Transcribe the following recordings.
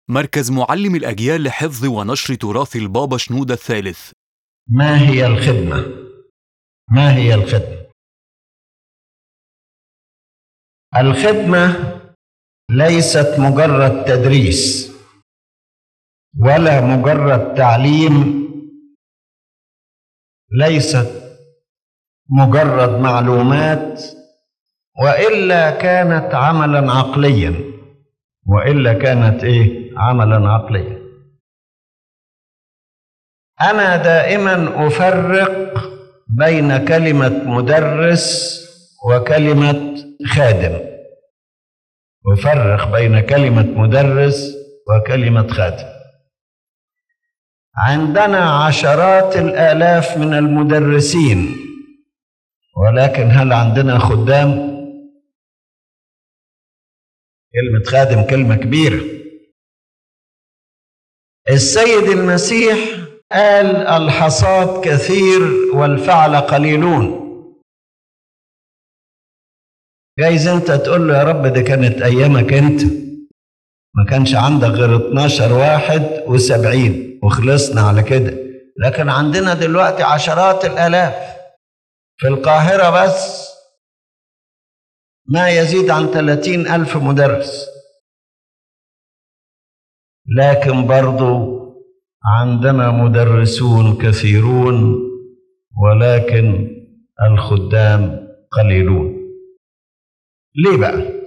مركز معلم الأجيال لحفظ ونشر تراث البابا شنودة الثالث ما هي الخدمة؟ ما هي الخدمة؟ الخدمة ليست مجرد تدريس ولا مجرد تعليم ليست مجرد معلومات والا كانت عملا عقليا والا كانت ايه عملا عقليا انا دائما افرق بين كلمه مدرس وكلمه خادم افرق بين كلمه مدرس وكلمه خادم عندنا عشرات الالاف من المدرسين ولكن هل عندنا خدام كلمه خادم كلمه كبيره السيد المسيح قال الحصاد كثير والفعل قليلون جايز انت تقول له يا رب دي كانت ايامك انت ما كانش عندك غير 12 واحد و70 وخلصنا على كده لكن عندنا دلوقتي عشرات الالاف في القاهرة بس ما يزيد عن 30 ألف مدرس لكن برضو عندنا مدرسون كثيرون ولكن الخدام قليلون ليه بقى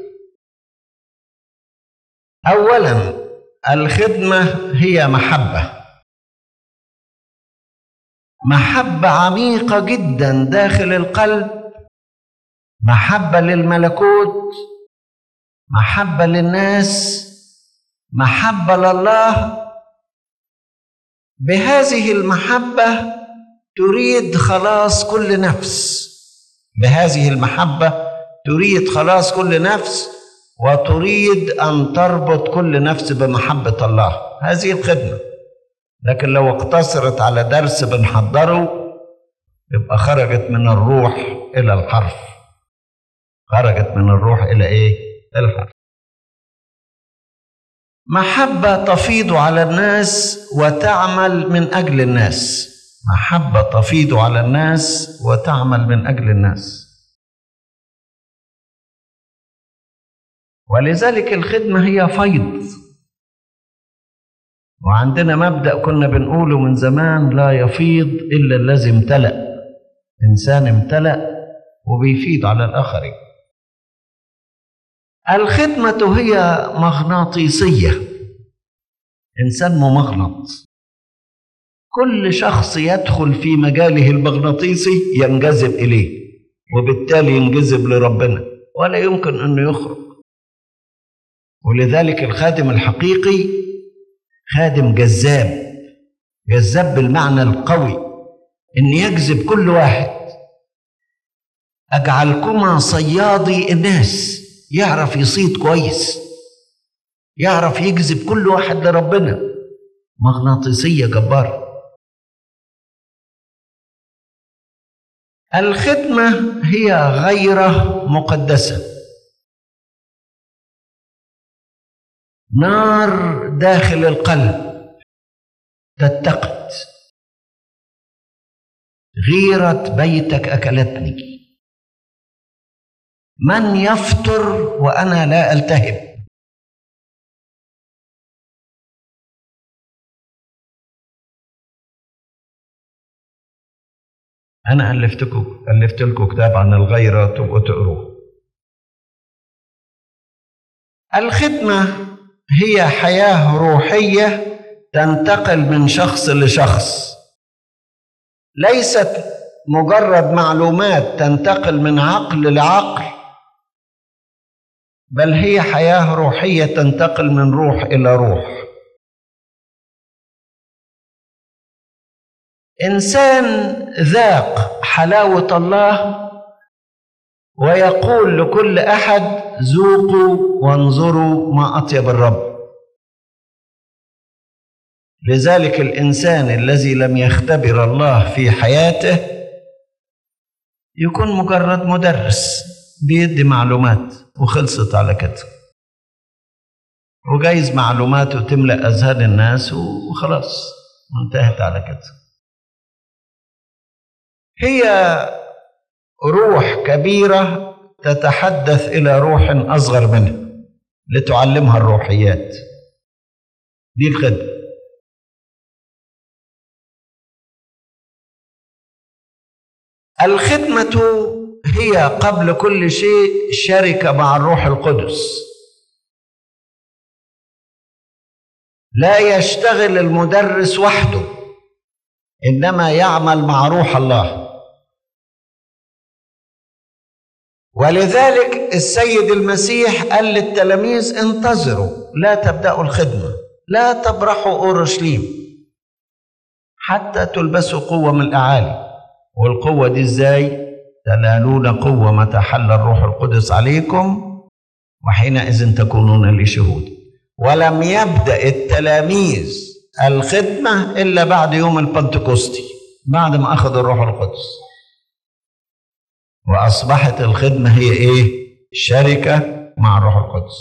اولا الخدمه هي محبه محبه عميقه جدا داخل القلب محبه للملكوت محبه للناس محبه لله بهذه المحبه تريد خلاص كل نفس بهذه المحبه تريد خلاص كل نفس وتريد ان تربط كل نفس بمحبه الله هذه الخدمه لكن لو اقتصرت على درس بنحضره يبقى خرجت من الروح الى الحرف خرجت من الروح الى ايه الحرف محبه تفيض على الناس وتعمل من اجل الناس محبه تفيض على الناس وتعمل من اجل الناس ولذلك الخدمة هي فيض وعندنا مبدأ كنا بنقوله من زمان لا يفيض إلا الذي امتلأ إنسان امتلأ وبيفيض على الآخرين الخدمة هي مغناطيسية إنسان ممغنط كل شخص يدخل في مجاله المغناطيسي ينجذب إليه وبالتالي ينجذب لربنا ولا يمكن أنه يخرج ولذلك الخادم الحقيقي خادم جذاب جذاب بالمعنى القوي ان يجذب كل واحد اجعلكما صيادي الناس يعرف يصيد كويس يعرف يجذب كل واحد لربنا مغناطيسية جبارة الخدمة هي غيرة مقدسة نار داخل القلب تتقد غيرة بيتك أكلتني من يفطر وأنا لا ألتهب أنا ألفتكم ألفت لكم كتاب عن الغيرة تبقوا تقروه الخدمة هي حياه روحيه تنتقل من شخص لشخص ليست مجرد معلومات تنتقل من عقل لعقل بل هي حياه روحيه تنتقل من روح الى روح انسان ذاق حلاوه الله ويقول لكل احد ذوقوا وانظروا ما اطيب الرب لذلك الانسان الذي لم يختبر الله في حياته يكون مجرد مدرس بيدي معلومات وخلصت على كده وجايز معلوماته تملأ أذهان الناس وخلاص وانتهت على كده هي روح كبيرة تتحدث إلى روح أصغر منها لتعلمها الروحيات دي الخدمة الخدمة هي قبل كل شيء شركة مع الروح القدس لا يشتغل المدرس وحده انما يعمل مع روح الله ولذلك السيد المسيح قال للتلاميذ انتظروا لا تبداوا الخدمه لا تبرحوا اورشليم حتى تلبسوا قوه من الاعالي والقوه دي ازاي تنالون قوه متى حل الروح القدس عليكم وحينئذ تكونون لي شهود ولم يبدا التلاميذ الخدمه الا بعد يوم البنتكوستي بعد ما اخذوا الروح القدس واصبحت الخدمه هي ايه شركه مع الروح القدس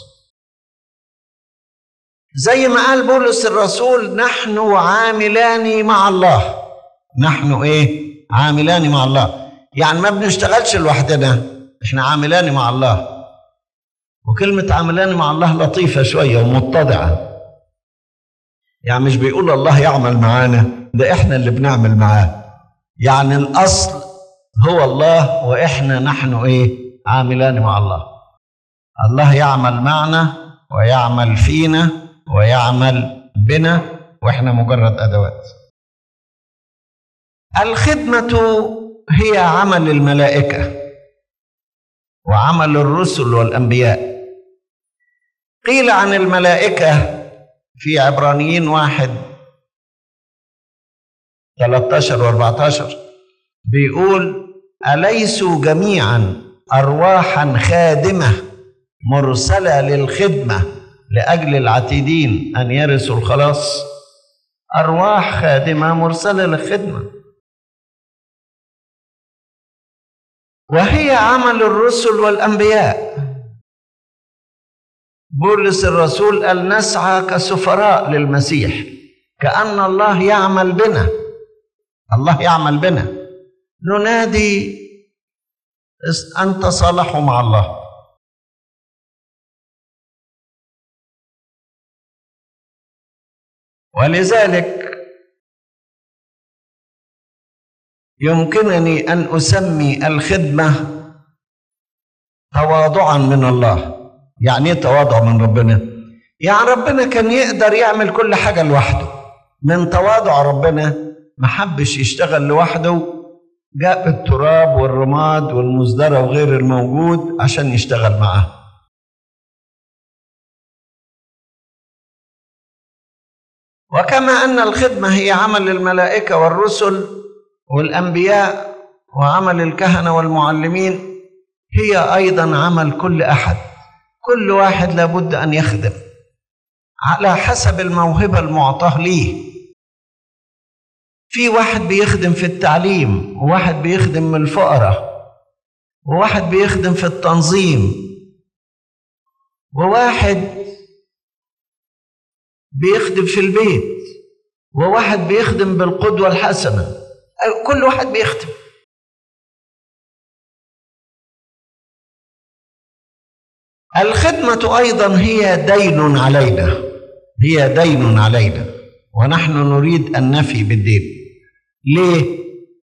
زي ما قال بولس الرسول نحن عاملان مع الله نحن ايه عاملان مع الله يعني ما بنشتغلش لوحدنا احنا عاملان مع الله وكلمة عاملان مع الله لطيفة شوية ومتضعة يعني مش بيقول الله يعمل معانا ده احنا اللي بنعمل معاه يعني الأصل هو الله وإحنا نحن إيه عاملان مع الله الله يعمل معنا ويعمل فينا ويعمل بنا وإحنا مجرد أدوات الخدمة هي عمل الملائكة وعمل الرسل والأنبياء قيل عن الملائكة في عبرانيين واحد 13 و 14 بيقول أليسوا جميعا أرواحا خادمة مرسلة للخدمة لأجل العتيدين أن يرثوا الخلاص أرواح خادمة مرسلة للخدمة وهي عمل الرسل والأنبياء بولس الرسول قال نسعى كسفراء للمسيح كأن الله يعمل بنا الله يعمل بنا ننادي أن تصالحوا مع الله ولذلك يمكنني أن أسمي الخدمة تواضعا من الله يعني ايه تواضع من ربنا يعني ربنا كان يقدر يعمل كل حاجة لوحده من تواضع ربنا ما حبش يشتغل لوحده جاء بالتراب والرماد والمزدرة وغير الموجود عشان يشتغل معاه وكما أن الخدمة هي عمل الملائكة والرسل والأنبياء وعمل الكهنة والمعلمين هي أيضا عمل كل أحد كل واحد لابد أن يخدم على حسب الموهبة المعطاة ليه في واحد بيخدم في التعليم وواحد بيخدم من الفقراء وواحد بيخدم في التنظيم وواحد بيخدم في البيت وواحد بيخدم بالقدوة الحسنة كل واحد بيخدم الخدمة أيضا هي دين علينا هي دين علينا ونحن نريد أن نفي بالدين ليه؟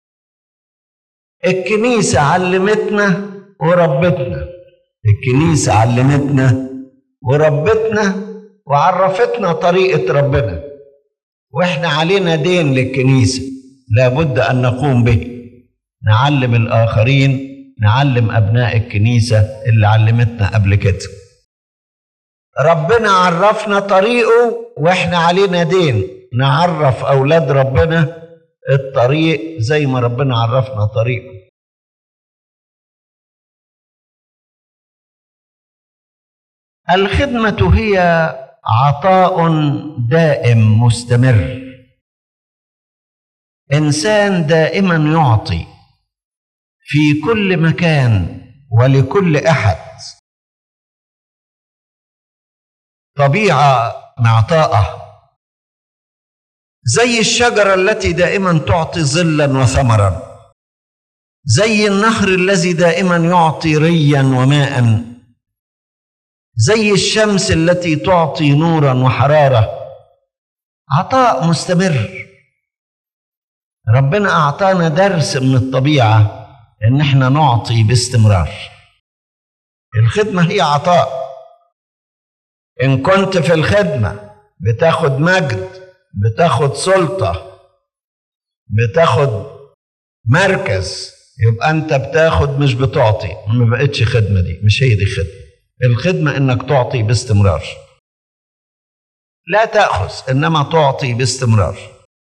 الكنيسة علمتنا وربتنا الكنيسة علمتنا وربتنا وعرفتنا طريقة ربنا واحنا علينا دين للكنيسة لابد أن نقوم به نعلم الآخرين نعلم أبناء الكنيسة اللي علمتنا قبل كده ربنا عرفنا طريقه واحنا علينا دين نعرف أولاد ربنا الطريق زي ما ربنا عرفنا طريقه الخدمة هي عطاء دائم مستمر انسان دائما يعطي في كل مكان ولكل احد طبيعة معطاءة زي الشجرة التي دائما تعطي ظلا وثمرا زي النهر الذي دائما يعطي ريا وماء زي الشمس التي تعطي نورا وحرارة عطاء مستمر ربنا أعطانا درس من الطبيعة إن احنا نعطي باستمرار الخدمة هي عطاء إن كنت في الخدمة بتاخد مجد بتاخد سلطة بتاخد مركز يبقى أنت بتاخد مش بتعطي ما بقتش خدمة دي مش هي دي خدمة الخدمة إنك تعطي باستمرار لا تأخذ إنما تعطي باستمرار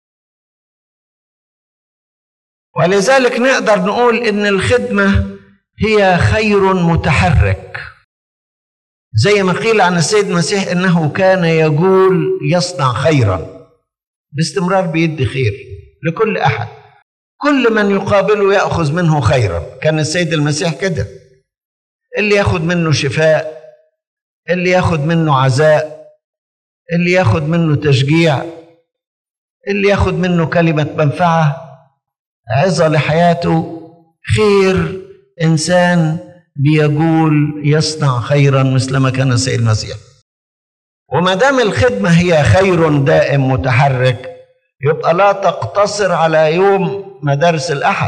ولذلك نقدر نقول إن الخدمة هي خير متحرك زي ما قيل عن السيد المسيح انه كان يقول يصنع خيرا باستمرار بيدي خير لكل احد كل من يقابله ياخذ منه خيرا كان السيد المسيح كده اللي ياخذ منه شفاء اللي ياخذ منه عزاء اللي ياخذ منه تشجيع اللي ياخذ منه كلمه منفعه عظه لحياته خير انسان بيقول يصنع خيرا مثلما كان السيد المسيح وما دام الخدمه هي خير دائم متحرك يبقى لا تقتصر على يوم مدارس الاحد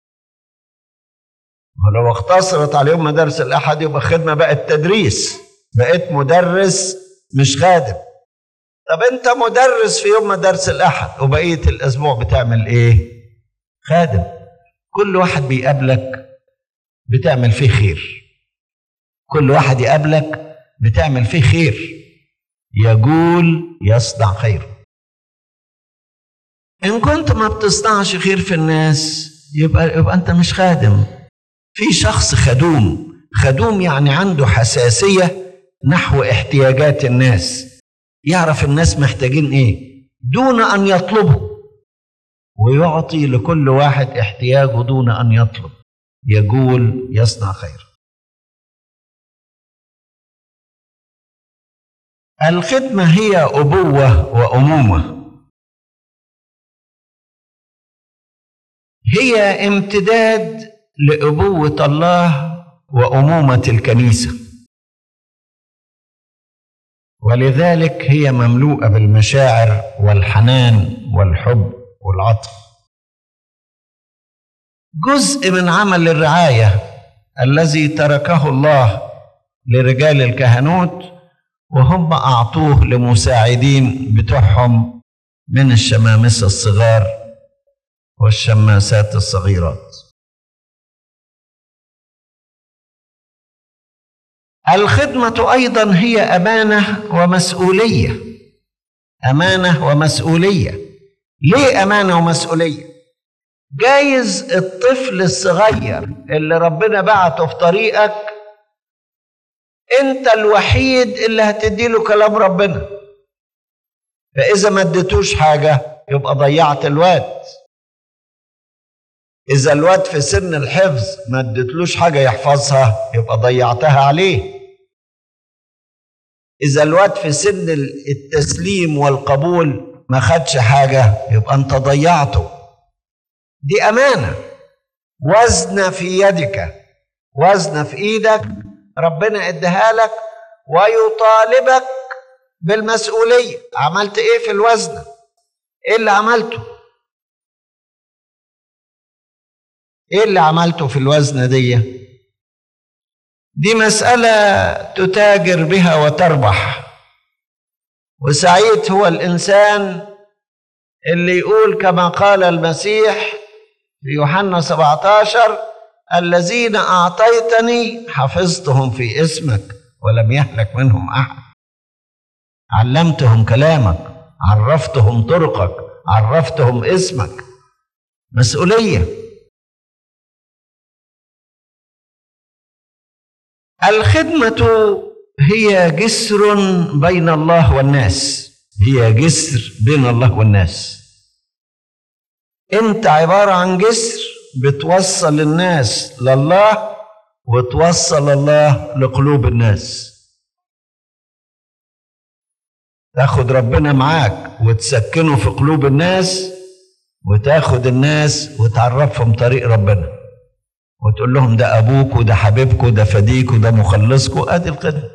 ولو اقتصرت على يوم مدارس الاحد يبقى خدمه بقت تدريس بقيت مدرس مش خادم طب انت مدرس في يوم مدارس الاحد وبقيه الاسبوع بتعمل ايه خادم كل واحد بيقابلك بتعمل فيه خير كل واحد يقابلك بتعمل فيه خير يقول يصنع خير ان كنت ما بتصنعش خير في الناس يبقى يبقى انت مش خادم في شخص خدوم خدوم يعني عنده حساسيه نحو احتياجات الناس يعرف الناس محتاجين ايه دون ان يطلبه ويعطي لكل واحد احتياجه دون ان يطلب يقول يصنع خير الخدمه هي ابوه وامومه هي امتداد لابوه الله وامومه الكنيسه ولذلك هي مملوءه بالمشاعر والحنان والحب والعطف جزء من عمل الرعايه الذي تركه الله لرجال الكهنوت وهم اعطوه لمساعدين بتوعهم من الشمامسه الصغار والشماسات الصغيرات الخدمه ايضا هي امانه ومسؤوليه امانه ومسؤوليه ليه امانه ومسؤوليه جايز الطفل الصغير اللي ربنا بعته في طريقك انت الوحيد اللي هتديله كلام ربنا فاذا ما اديتوش حاجه يبقى ضيعت الواد اذا الواد في سن الحفظ ما اديتلوش حاجه يحفظها يبقى ضيعتها عليه اذا الواد في سن التسليم والقبول ما خدش حاجه يبقى انت ضيعته دي امانه وزن في يدك وزن في ايدك ربنا اداها لك ويطالبك بالمسؤوليه عملت ايه في الوزن ايه اللي عملته ايه اللي عملته في الوزن دي دي مساله تتاجر بها وتربح وسعيد هو الانسان اللي يقول كما قال المسيح في يوحنا 17 الذين اعطيتني حفظتهم في اسمك ولم يهلك منهم احد علمتهم كلامك عرفتهم طرقك عرفتهم اسمك مسؤوليه الخدمه هي جسر بين الله والناس هي جسر بين الله والناس انت عباره عن جسر بتوصل الناس لله وتوصل الله لقلوب الناس تاخد ربنا معاك وتسكنه في قلوب الناس وتاخد الناس وتعرفهم طريق ربنا وتقول لهم ده ابوك وده حبيبك وده فديك وده مخلصك ادي الخدمه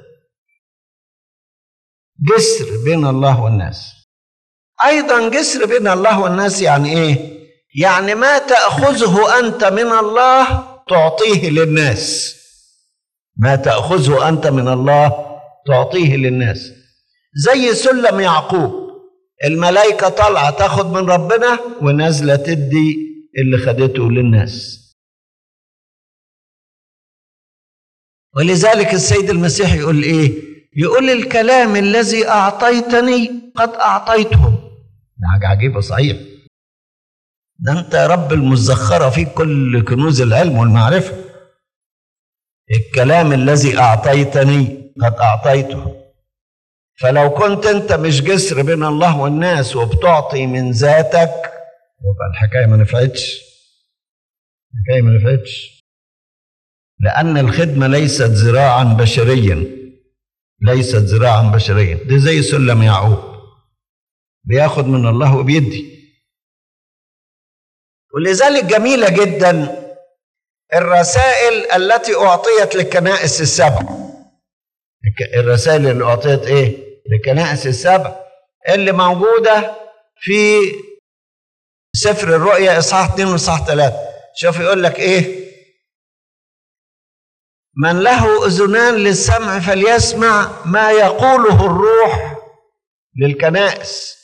جسر بين الله والناس ايضا جسر بين الله والناس يعني ايه يعني ما تاخذه انت من الله تعطيه للناس ما تاخذه انت من الله تعطيه للناس زي سلم يعقوب الملائكه طالعه تاخد من ربنا ونازله تدي اللي خدته للناس ولذلك السيد المسيح يقول ايه يقول الكلام الذي اعطيتني قد اعطيتهم ده حاجه عجيبه صحيح ده انت يا رب المزخره فيك كل كنوز العلم والمعرفه الكلام الذي اعطيتني قد اعطيته فلو كنت انت مش جسر بين الله والناس وبتعطي من ذاتك يبقى الحكايه ما نفعتش الحكايه ما نفعتش لأن الخدمة ليست زراعا بشريا ليست زراعا بشريا دي زي سلم يعقوب بياخد من الله وبيدي ولذلك جميلة جدا الرسائل التي أعطيت للكنائس السبع الك- الرسائل اللي أعطيت إيه؟ للكنائس السبع اللي موجودة في سفر الرؤيا إصحاح 2 وإصحاح 3 شوف يقول لك إيه؟ من له اذنان للسمع فليسمع ما يقوله الروح للكنائس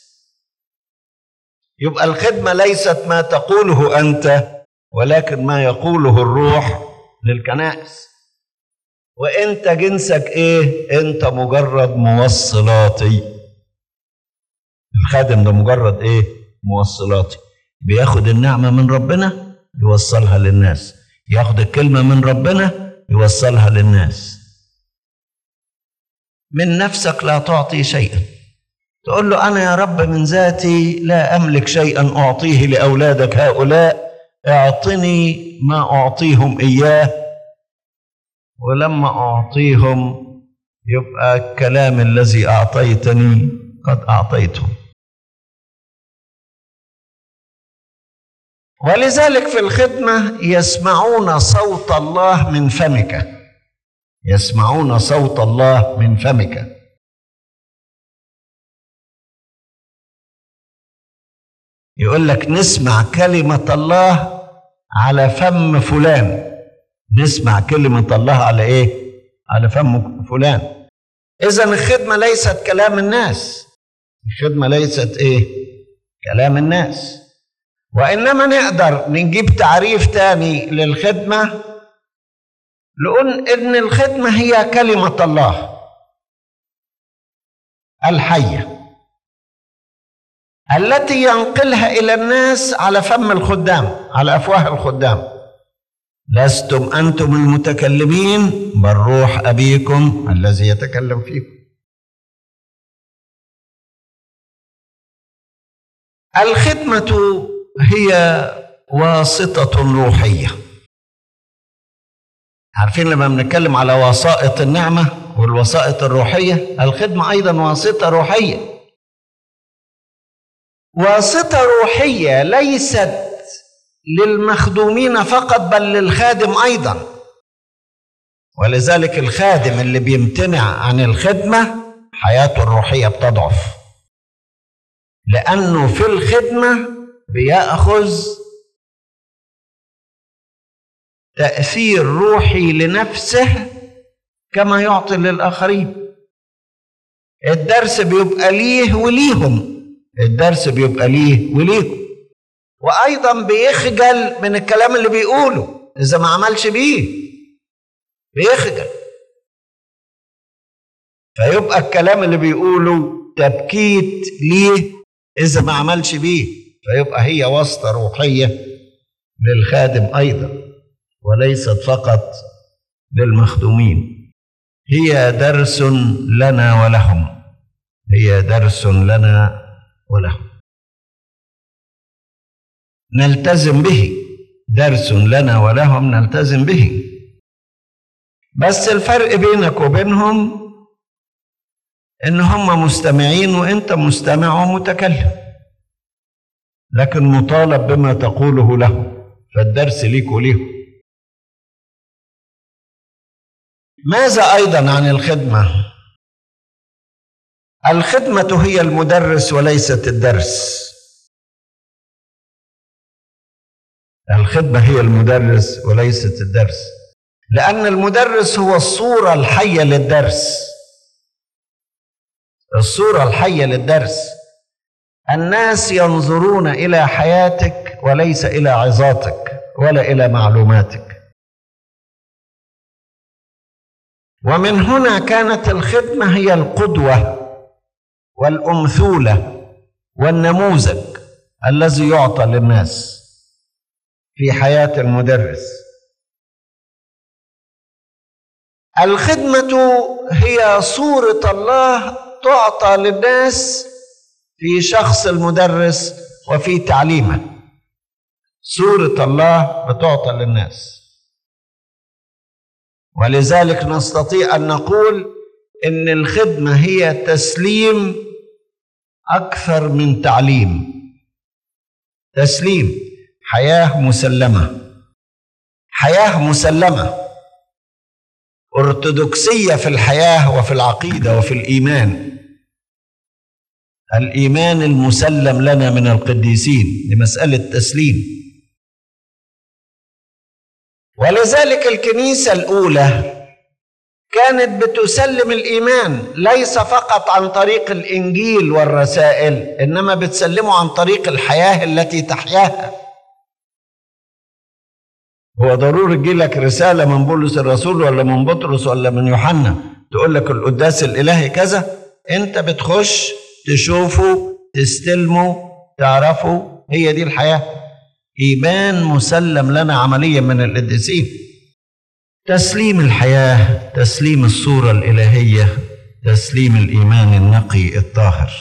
يبقى الخدمه ليست ما تقوله انت ولكن ما يقوله الروح للكنائس وانت جنسك ايه انت مجرد موصلاتي الخادم ده مجرد ايه موصلاتي بياخد النعمه من ربنا يوصلها للناس ياخد الكلمه من ربنا يوصلها للناس من نفسك لا تعطي شيئا تقول له انا يا رب من ذاتي لا املك شيئا اعطيه لاولادك هؤلاء اعطني ما اعطيهم اياه ولما اعطيهم يبقى الكلام الذي اعطيتني قد اعطيته ولذلك في الخدمه يسمعون صوت الله من فمك يسمعون صوت الله من فمك يقول لك نسمع كلمه الله على فم فلان نسمع كلمه الله على ايه على فم فلان اذا الخدمه ليست كلام الناس الخدمه ليست ايه كلام الناس وإنما نقدر نجيب تعريف تاني للخدمة نقول إن الخدمة هي كلمة الله الحية التي ينقلها إلى الناس على فم الخدام على أفواه الخدام لستم أنتم المتكلمين بل روح أبيكم الذي يتكلم فيكم الخدمة هي واسطة روحية عارفين لما بنتكلم على وسائط النعمة والوسائط الروحية الخدمة أيضا واسطة روحية واسطة روحية ليست للمخدومين فقط بل للخادم أيضا ولذلك الخادم اللي بيمتنع عن الخدمة حياته الروحية بتضعف لأنه في الخدمة بيأخذ تأثير روحي لنفسه كما يعطي للآخرين الدرس بيبقى ليه وليهم الدرس بيبقى ليه وليهم وأيضا بيخجل من الكلام اللي بيقوله إذا ما عملش بيه بيخجل فيبقى الكلام اللي بيقوله تبكيت ليه إذا ما عملش بيه فيبقى هي واسطة روحية للخادم أيضا وليست فقط للمخدومين هي درس لنا ولهم هي درس لنا ولهم نلتزم به درس لنا ولهم نلتزم به بس الفرق بينك وبينهم ان هم مستمعين وانت مستمع ومتكلم لكن مطالب بما تقوله له فالدرس ليك وليه ماذا ايضا عن الخدمه الخدمه هي المدرس وليست الدرس الخدمه هي المدرس وليست الدرس لان المدرس هو الصوره الحيه للدرس الصوره الحيه للدرس الناس ينظرون الى حياتك وليس الى عظاتك ولا الى معلوماتك ومن هنا كانت الخدمه هي القدوه والامثوله والنموذج الذي يعطى للناس في حياه المدرس الخدمه هي صوره الله تعطى للناس في شخص المدرس وفي تعليمه صوره الله بتعطى للناس ولذلك نستطيع ان نقول ان الخدمه هي تسليم اكثر من تعليم تسليم حياه مسلمه حياه مسلمه ارثوذكسيه في الحياه وفي العقيده وفي الايمان الايمان المسلم لنا من القديسين لمساله تسليم ولذلك الكنيسه الاولى كانت بتسلم الايمان ليس فقط عن طريق الانجيل والرسائل انما بتسلمه عن طريق الحياه التي تحياها هو ضروري تجي لك رساله من بولس الرسول ولا من بطرس ولا من يوحنا تقول لك القداس الالهي كذا انت بتخش تشوفه تستلمه تعرفه هي دي الحياه ايمان مسلم لنا عمليا من القديسين تسليم الحياه تسليم الصوره الالهيه تسليم الايمان النقي الطاهر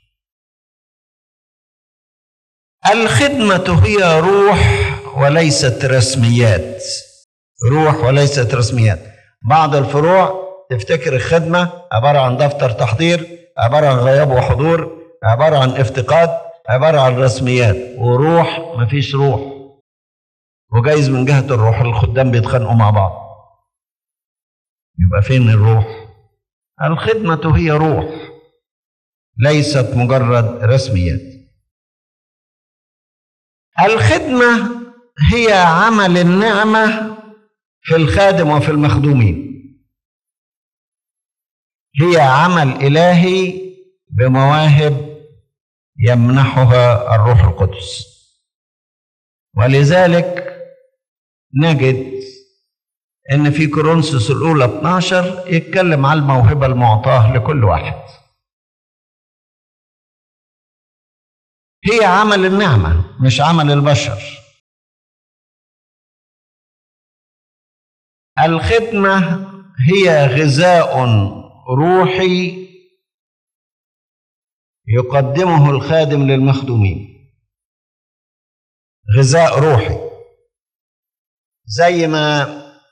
الخدمه هي روح وليست رسميات روح وليست رسميات بعض الفروع تفتكر الخدمه عباره عن دفتر تحضير عباره عن غياب وحضور عباره عن افتقاد عباره عن رسميات وروح مفيش روح وجايز من جهه الروح الخدام بيتخانقوا مع بعض يبقى فين الروح الخدمه هي روح ليست مجرد رسميات الخدمه هي عمل النعمه في الخادم وفي المخدومين هي عمل الهي بمواهب يمنحها الروح القدس ولذلك نجد ان في كورنثوس الاولى 12 يتكلم عن الموهبه المعطاه لكل واحد هي عمل النعمه مش عمل البشر الخدمه هي غذاء روحي يقدمه الخادم للمخدومين غذاء روحي زي ما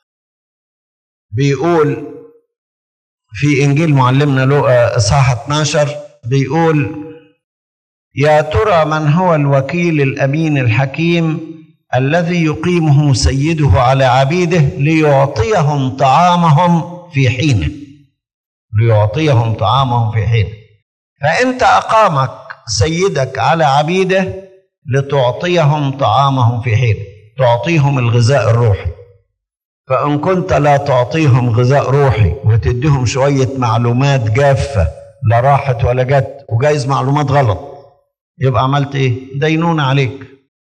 بيقول في انجيل معلمنا لوقا اصحاح 12 بيقول يا ترى من هو الوكيل الامين الحكيم الذي يقيمه سيده على عبيده ليعطيهم طعامهم في حينه ليعطيهم طعامهم في حينه فانت اقامك سيدك على عبيده لتعطيهم طعامهم في حينه تعطيهم الغذاء الروحي فان كنت لا تعطيهم غذاء روحي وتديهم شويه معلومات جافه لا راحت ولا جت وجايز معلومات غلط يبقى عملت ايه دينون عليك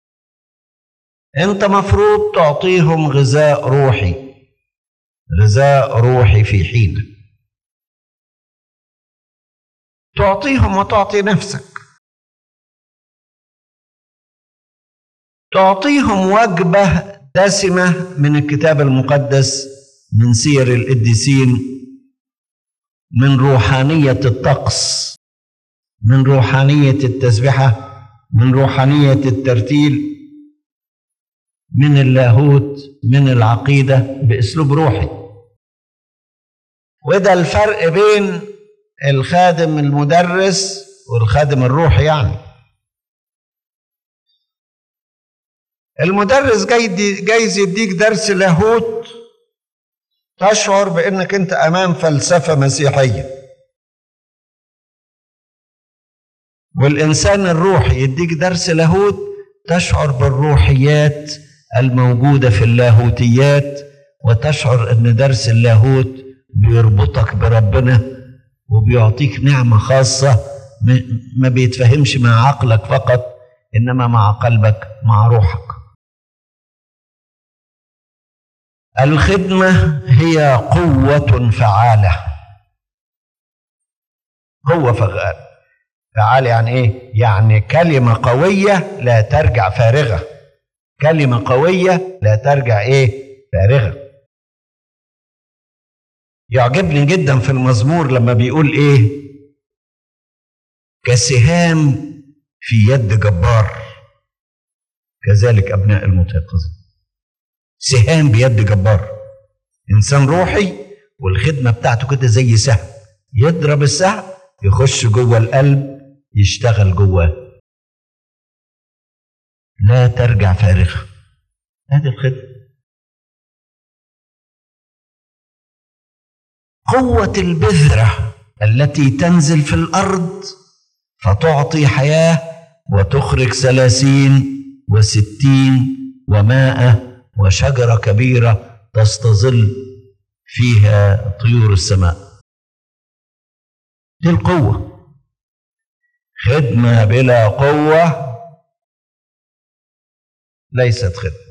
انت مفروض تعطيهم غذاء روحي غذاء روحي في حينه تعطيهم وتعطي نفسك تعطيهم وجبه دسمه من الكتاب المقدس من سير القديسين من روحانيه الطقس من روحانيه التسبحه من روحانيه الترتيل من اللاهوت من العقيده باسلوب روحي وده الفرق بين الخادم المدرس والخادم الروحي يعني المدرس جاي جايز يديك درس لاهوت تشعر بانك انت امام فلسفه مسيحيه والانسان الروحي يديك درس لاهوت تشعر بالروحيات الموجوده في اللاهوتيات وتشعر ان درس اللاهوت بيربطك بربنا وبيعطيك نعمه خاصه ما بيتفهمش مع عقلك فقط انما مع قلبك مع روحك الخدمه هي قوه فعاله قوه فعاله فعال يعني ايه يعني كلمه قويه لا ترجع فارغه كلمه قويه لا ترجع ايه فارغه يعجبني جدا في المزمور لما بيقول ايه كسهام في يد جبار كذلك ابناء المتيقظين سهام بيد جبار انسان روحي والخدمه بتاعته كده زي سهم يضرب السهم يخش جوه القلب يشتغل جواه لا ترجع فارغه هذه الخدمه قوه البذره التي تنزل في الارض فتعطي حياه وتخرج ثلاثين وستين ومائه وشجره كبيره تستظل فيها طيور السماء دي القوه خدمه بلا قوه ليست خدمه